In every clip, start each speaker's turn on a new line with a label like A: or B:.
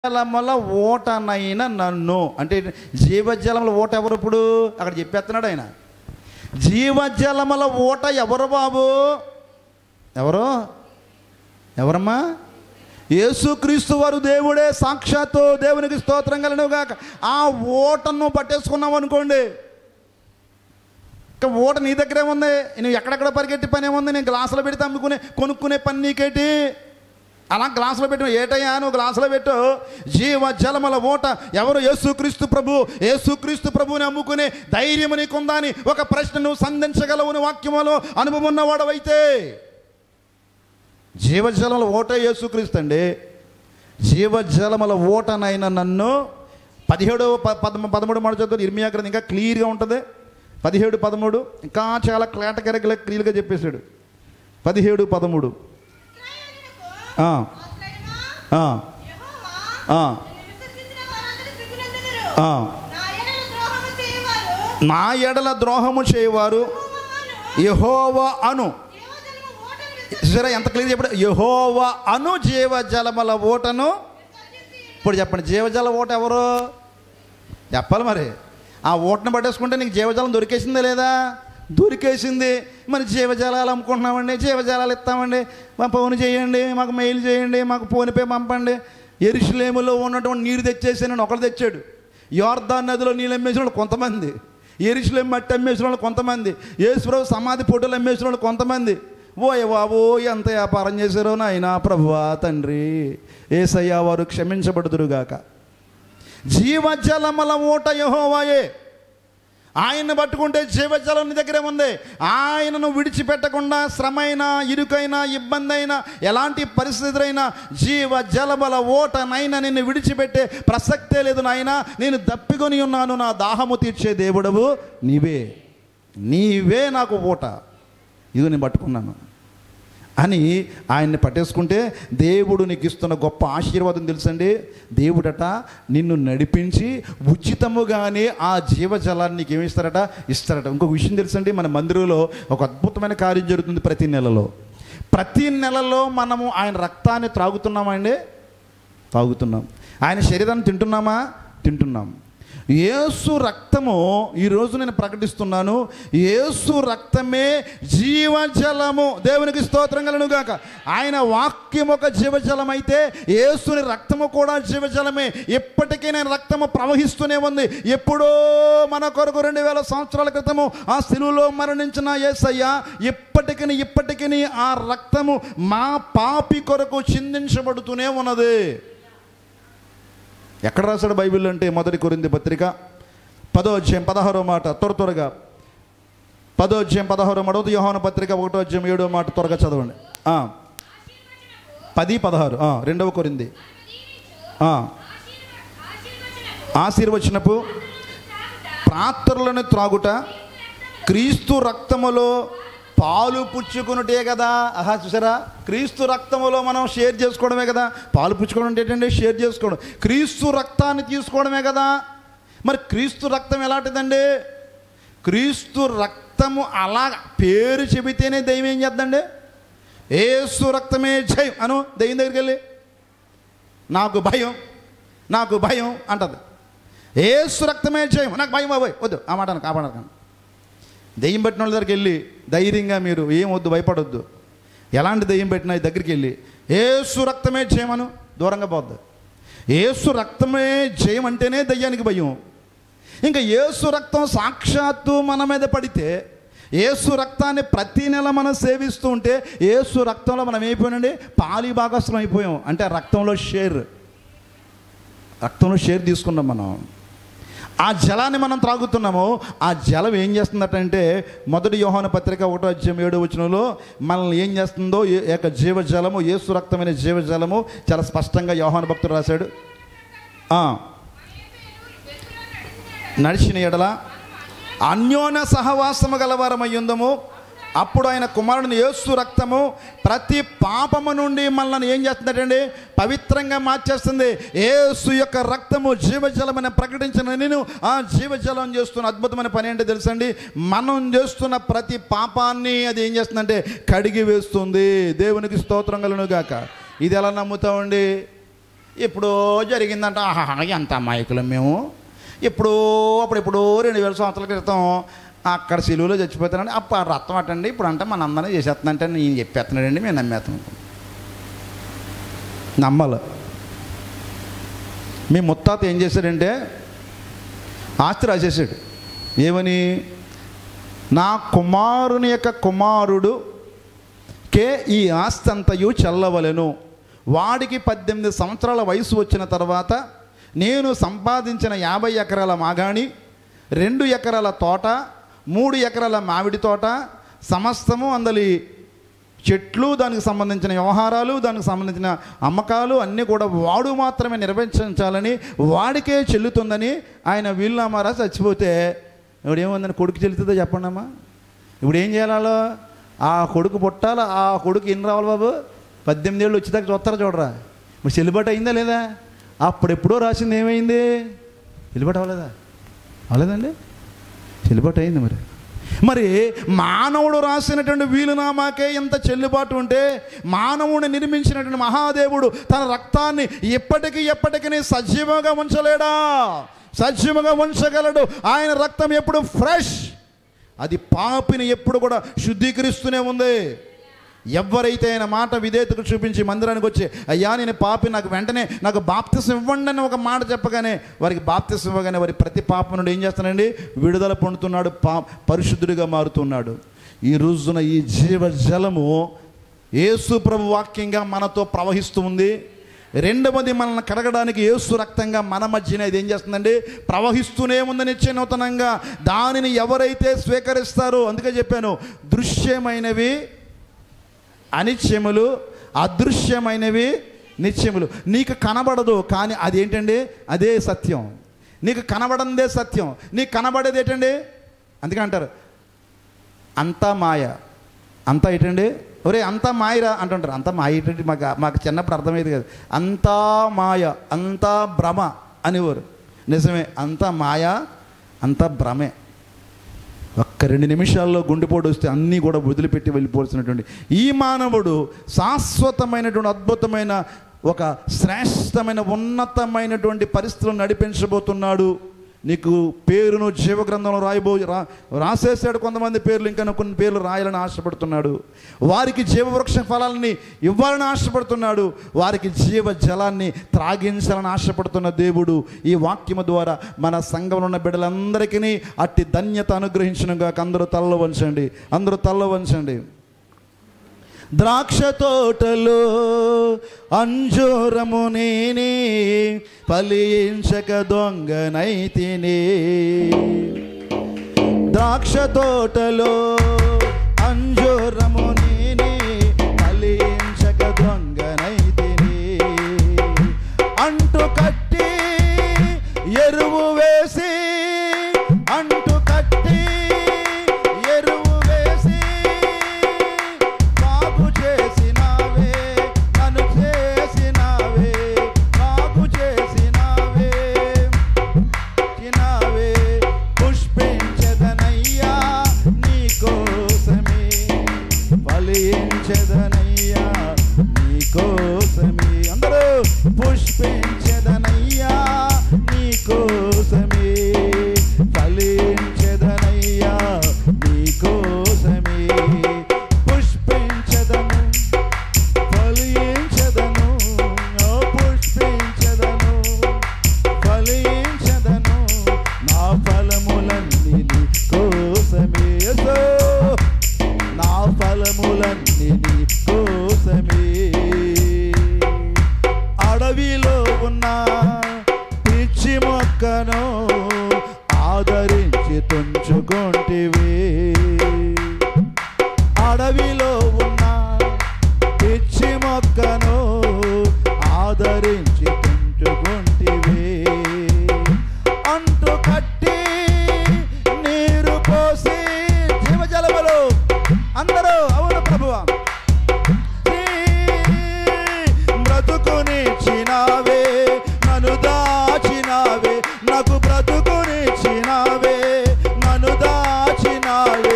A: జీవజలముల ఓటనైన నన్ను అంటే జీవజలముల ఓట ఎవరు ఇప్పుడు అక్కడ చెప్పేస్తున్నాడు ఆయన జీవజలముల ఓట ఎవరు బాబు ఎవరు ఎవరమ్మా యేసుక్రీస్తు వారు దేవుడే సాక్షాత్తు దేవునికి స్తోత్రం కలిగినగాక ఆ ఓటను పట్టేసుకున్నాం అనుకోండి ఇంకా ఓట నీ దగ్గరే ఉంది నువ్వు ఎక్కడెక్కడ పరిగెట్టి పని ఏముంది నేను గ్లాసులో పెడితే అమ్ముకునే కొనుక్కునే పని నీకేటి అలా గ్లాసులో పెట్టు ఏటయ్యా నువ్వు గ్లాసులో పెట్టు జీవ జలముల ఓట ఎవరు యేసుక్రీస్తు ప్రభు యేసుక్రీస్తు ప్రభుని అమ్ముకునే ధైర్యం నీకుందా అని ఒక ప్రశ్న నువ్వు సంధించగలవు నీ వాక్యములో అనుభవం ఉన్నవాడవైతే జీవజలముల ఓట యేసుక్రీస్తు అండి జీవజలముల ఓటనైన నన్ను పదిహేడు ప- పదమ పదమూడు మాట చదువు ఇర్మియా గ్రంథం ఇంకా క్లియర్గా ఉంటుంది పదిహేడు పదమూడు ఇంకా చాలా క్లాటకరగా క్లియర్గా చెప్పేశాడు పదిహేడు పదమూడు ఆ, ఆ, ఆ, ఆ. నా ఎడల ద్రోహము చేయవారు యహోవ అను సరే ఎంత క్లియర్ చెప్పండి యహోవ అను జీవజలముల ఓటను ఇప్పుడు చెప్పండి జీవజల ఓట ఎవరు చెప్పాలి మరి ఆ ఓటను పట్టేసుకుంటే నీకు జీవజలం దొరికేసిందా లేదా దొరికేసింది మరి జీవజలాలు అమ్ముకుంటున్నామండి జీవజలాలు ఇస్తామండి మా ఫోన్ చేయండి మాకు మెయిల్ చేయండి మాకు ఫోన్పే పంపండి ఎరుషులేములో ఉన్నటువంటి నీరు తెచ్చేసానని ఒకడు తెచ్చాడు యోర్దాన్ నదిలో నీళ్ళు అమ్మేసిన వాళ్ళు కొంతమంది ఎరుషులేం మట్టి అమ్మేసిన వాళ్ళు కొంతమంది యేసుప్రభు సమాధి ఫోటోలు అమ్మేసిన వాళ్ళు కొంతమంది ఓయ్ బాబో ఎంత వ్యాపారం చేశారో నాయన ప్రభువా తండ్రి ఏసయ్యా వారు క్షమించబడుదురుగాక జీవజలముల ఊట యహోవాయే ఆయన్ని పట్టుకుంటే జీవజలం నీ దగ్గరే ఉంది ఆయనను విడిచిపెట్టకుండా శ్రమైన ఇరుకైన ఇబ్బంది అయినా ఎలాంటి పరిస్థితులైనా జీవ జలబల ఓటనైనా నిన్ను విడిచిపెట్టే ప్రసక్తే లేదు నాయన నేను దప్పికొని ఉన్నాను నా దాహము తీర్చే దేవుడవు నీవే నీవే నాకు ఓట ఇది నేను పట్టుకున్నాను అని ఆయన్ని పట్టేసుకుంటే దేవుడు నీకు ఇస్తున్న గొప్ప ఆశీర్వాదం తెలుసండి దేవుడట నిన్ను నడిపించి ఉచితముగానే ఆ జీవజలాన్ని నీకు ఏమి ఇస్తారట ఇస్తారట ఇంకొక విషయం తెలుసండి మన మందిరంలో ఒక అద్భుతమైన కార్యం జరుగుతుంది ప్రతి నెలలో ప్రతి నెలలో మనము ఆయన రక్తాన్ని త్రాగుతున్నామండి తాగుతున్నాం ఆయన శరీరాన్ని తింటున్నామా తింటున్నాం యేసు రక్తము ఈరోజు నేను ప్రకటిస్తున్నాను యేసు రక్తమే జీవజలము దేవునికి స్తోత్రం కలను గాక ఆయన వాక్యం ఒక జీవజలం అయితే యేసుని రక్తము కూడా జీవజలమే ఎప్పటికీ నేను రక్తము ప్రవహిస్తూనే ఉంది ఎప్పుడో మన కొరకు రెండు వేల సంవత్సరాల క్రితము ఆ శిలువలో మరణించిన యేసయ్య ఇప్పటికీ ఇప్పటికీ ఆ రక్తము మా పాపి కొరకు చిందించబడుతూనే ఉన్నది ఎక్కడ రాశాడు బైబిల్ అంటే మొదటి కొరింది పత్రిక పదో అధ్యాయం పదహారో మాట త్వర త్వరగా పదో అధ్యాయం పదహారో మాట యోహాను పత్రిక ఒకటో అధ్యాయం ఏడో మాట త్వరగా చదవండి ఆ. పది పదహారు ఆ, రెండవ కొరింది ఆ. ఆశీర్వచనపు ప్రార్థనలను త్రాగుట క్రీస్తు రక్తములో పాలు పుచ్చుకున్నటే కదా ఆహా చూసారా క్రీస్తు రక్తములో మనం షేర్ చేసుకోవడమే కదా పాలు పుచ్చుకోవడం అంటే ఏంటంటే షేర్ చేసుకోవడం క్రీస్తు రక్తాన్ని తీసుకోవడమే కదా మరి క్రీస్తు రక్తం ఎలాంటిదండి క్రీస్తు రక్తము అలా పేరు చెబితేనే దైవం ఏం చేద్దండి ఏసు రక్తమే జయం అను దయ్యం దగ్గరికి వెళ్ళి నాకు భయం నాకు భయం అంటది ఏసు రక్తమే జయం నాకు భయం బాబోయ్ వద్దు ఆ మాట అనకు, ఆ మాట అనకు. దెయ్యం పెట్టిన వాళ్ళ దగ్గరికి వెళ్ళి ధైర్యంగా మీరు ఏం వద్దు భయపడొద్దు ఎలాంటి దెయ్యం పెట్టినా ఈ దగ్గరికి వెళ్ళి ఏసు రక్తమే జయమను దూరంగా పోద్దు ఏసు రక్తమే జయం అంటేనే దయ్యానికి భయం ఇంకా ఏసు రక్తం సాక్షాత్తు మన మీద పడితే ఏసు రక్తాన్ని ప్రతి నెల మనం సేవిస్తూ ఉంటే ఏసు రక్తంలో మనం అయిపోయానండి పాలి భాగస్వం అయిపోయాం అంటే ఆ రక్తంలో షేర్ రక్తంలో షేర్ తీసుకున్నాం మనం ఆ జలాన్ని మనం త్రాగుతున్నాము ఆ జలం ఏం చేస్తుందటంటే మొదటి యోహాను పత్రిక ఒకటో అధ్యాయం ఏడో వచనంలో మనల్ని ఏం చేస్తుందో ఈ యొక్క జీవజలము ఏసు రక్తమైన జీవజలము చాలా స్పష్టంగా యోహాను భక్తుడు రాశాడు ఆ, నడిచిన ఎడల అన్యోన్య సహవాసము గలవారమయ్యుందము అప్పుడు ఆయన కుమారుని యేసు రక్తము ప్రతి పాపము నుండి మనల్ని ఏం చేస్తుందండి పవిత్రంగా మార్చేస్తుంది యేసు యొక్క రక్తము జీవజలమని ప్రకటించిన నేను ఆ జీవజలం చేస్తున్న అద్భుతమైన పని ఏంటో తెలుసండి మనం చేస్తున్న ప్రతి పాపాన్ని అది ఏం చేస్తుందంటే కడిగి వేస్తుంది దేవునికి స్తోత్రం కలను గాక ఇది ఎలా నమ్ముతామండి ఎప్పుడో జరిగిందంట ఆహా ఎంత అమాయకులం మేము ఎప్పుడో అప్పుడెప్పుడో రెండు వేల సంవత్సరాల క్రితం అక్కడ సిలువలో చచ్చిపోతానండి అప్పుడు ఆ రక్తం అట్టండి ఇప్పుడు అంటే మన అందరినీ చేసేస్తుందంటే నేను చెప్పేస్తున్నాడండి మేము నమ్మేస్తున్నాం నమ్మాలి మీ ముత్తాత ఏం చేశాడంటే ఆస్తి రాసేసాడు ఏమని నా కుమారుని యొక్క కుమారుడు కే ఈ ఆస్తి అంతయు చెల్లవలెను వాడికి పద్దెనిమిది సంవత్సరాల వయసు వచ్చిన తర్వాత నేను సంపాదించిన యాభై ఎకరాల మాగాణి రెండు ఎకరాల తోట మూడు ఎకరాల మామిడి తోట సమస్తము అందలి చెట్లు దానికి సంబంధించిన వ్యవహారాలు దానికి సంబంధించిన అమ్మకాలు అన్నీ కూడా వాడు మాత్రమే నిర్వహించాలని వాడికే చెల్లుతుందని ఆయన వీలునామారా చచ్చిపోతే ఇప్పుడు ఏముందని కొడుకు చెల్లుతుందో చెప్పండి అమ్మా ఇప్పుడు ఏం చేయాలో ఆ కొడుకు పుట్టాల ఆ కొడుకు ఎన్ని రావాలి బాబు పద్దెనిమిది ఏళ్ళు వచ్చేదాకా చూస్తారా చూడరా మరి చెల్లుబాటు అయిందా లేదా అప్పుడెప్పుడో రాసింది ఏమైంది చెల్లుబాటు అవ్వలేదా అవ్వలేదండి చెల్లుబాటు అయింది మరి మరి మానవుడు రాసినటువంటి వీలునామాకే ఇంత చెల్లుబాటు ఉంటే మానవుని నిర్మించినటువంటి మహాదేవుడు తన రక్తాన్ని ఎప్పటికీ ఎప్పటికీ సజీవంగా ఉంచలేడా సజీవంగా ఉంచగలడు ఆయన రక్తం ఎప్పుడు ఫ్రెష్ అది పాపిని ఎప్పుడు కూడా శుద్ధీకరిస్తూనే ఉంది ఎవరైతే ఆయన మాట విధేయతకు చూపించి మందిరానికి వచ్చి అయ్యా నేను పాపి నాకు వెంటనే నాకు బాప్తిసం ఇవ్వండి అని ఒక మాట చెప్పగానే వారికి బాప్తిసం ఇవ్వగానే వారి ప్రతి పాప నుండి ఏం చేస్తానండి విడుదల పొందుతున్నాడు పా పరిశుద్ధుడిగా మారుతున్నాడు ఈ రోజున ఈ జీవ జలము యేసు ప్రభు వాక్యంగా మనతో ప్రవహిస్తూ ఉంది రెండవది మనల్ని కడగడానికి యేసు రక్తంగా మన మధ్యన ఇది ఏం చేస్తుందండి ప్రవహిస్తూనే ఉంది నిత్య నూతనంగా దానిని ఎవరైతే స్వీకరిస్తారో అందుకే చెప్పాను దృశ్యమైనవి అనిత్యములు అదృశ్యమైనవి నిత్యములు నీకు కనబడదు కానీ అదేంటండి అదే సత్యం నీకు కనబడందే సత్యం నీకు కనబడేది ఏంటండి అందుకే అంటారు అంతా మాయ అంతా ఏంటండి ఒరే అంతా మాయరా అంటుంటారు అంతా మాయ ఏంటంటే మాకు మాకు చిన్నప్పుడు అర్థమయ్యేది కాదు అంతా మాయ అంతా భ్రమ అనేవారు నిజమే అంతా మాయ అంతా భ్రమే ఒక్క రెండు నిమిషాల్లో గుండెపోటు వస్తే అన్నీ కూడా వదిలిపెట్టి వెళ్ళిపోవాల్సినటువంటి ఈ మానవుడు శాశ్వతమైనటువంటి అద్భుతమైన ఒక శ్రేష్టమైన ఉన్నతమైనటువంటి పరిస్థితులను నడిపించబోతున్నాడు నీకు పేరును జీవగ్రంథంలో రాయబో రా రాసేసాడు కొంతమంది పేర్లు ఇంకా కొన్ని పేర్లు రాయాలని ఆశపడుతున్నాడు వారికి జీవవృక్ష ఫలాలని ఇవ్వాలని ఆశపడుతున్నాడు వారికి జీవ జలాన్ని త్రాగించాలని ఆశపడుతున్న దేవుడు ఈ వాక్యము ద్వారా మన సంఘంలో ఉన్న బిడ్డలందరికీ అట్టి ధన్యత అనుగ్రహించిన గాక అందరూ తల్ల వంచండి అందరూ తల్ల వంచండి ద్రాక్ష తోటలో అంజూరము నేనే ఫలించక దొంగనైతినే ద్రాక్ష తోటలో అంజూరము నేనే ఫలించక దొంగనైతినే అంటు కట్టి ఎరువు వేసి అంటు కట్టి ఎరువు వేసి బాగు చేసినావే నన్ను చేసినావే బాగు చేసినావే చినావే పుష్పించదనయ్యా నీ కోసమే ఫలించదనయ్యా నీ కోసమే అందరూ పుష్పించదనయ్యా నీ కోసమే ఫలించదనయ్యా నీ కోసమే పుష్పించదను ఫలించదను ఓ పుష్పించదను ఫలించదను నా ఫలములన్నీ నీ కోసమే యేసు. నా ఫలములన్నీ నీ కోసమే అడవిలో ఉన్న పిచ్చి మొక్కను ఆదరించి తుంచుకొంటివి అడవిలో ఉన్న పిచ్చి మొక్కను ఆదరించి తింటుకుంటివి అంటు కట్టి నీరు పోసి జీవజలములు అందరూ అవును ప్రభువా బ్రతుకునిచ్చినావే నన్ను దాచినావే నాకు బ్రతుకునిచ్చినావే నన్ను దాచినావే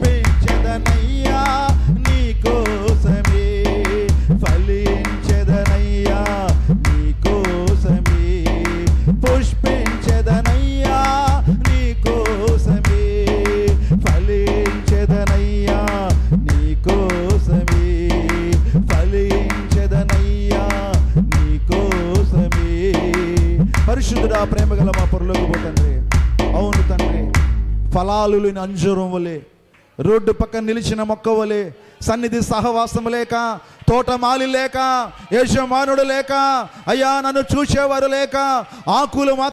A: పుష్పించదనయ్యా నీ కోసమే ఫలించదనయ్యా పరిశుద్ధుడా ప్రేమ గల మా పరలోకి తండ్రి అవును తండ్రి ఫలాలు లేని అంజూరం వలె రోడ్డు పక్కన నిలిచిన మొక్క వలె సన్నిధి సహవాసము లేక తోటమాలి లేక యజమానుడు లేక అయ్యా నన్ను చూసేవారు లేక ఆకులు మాత్రం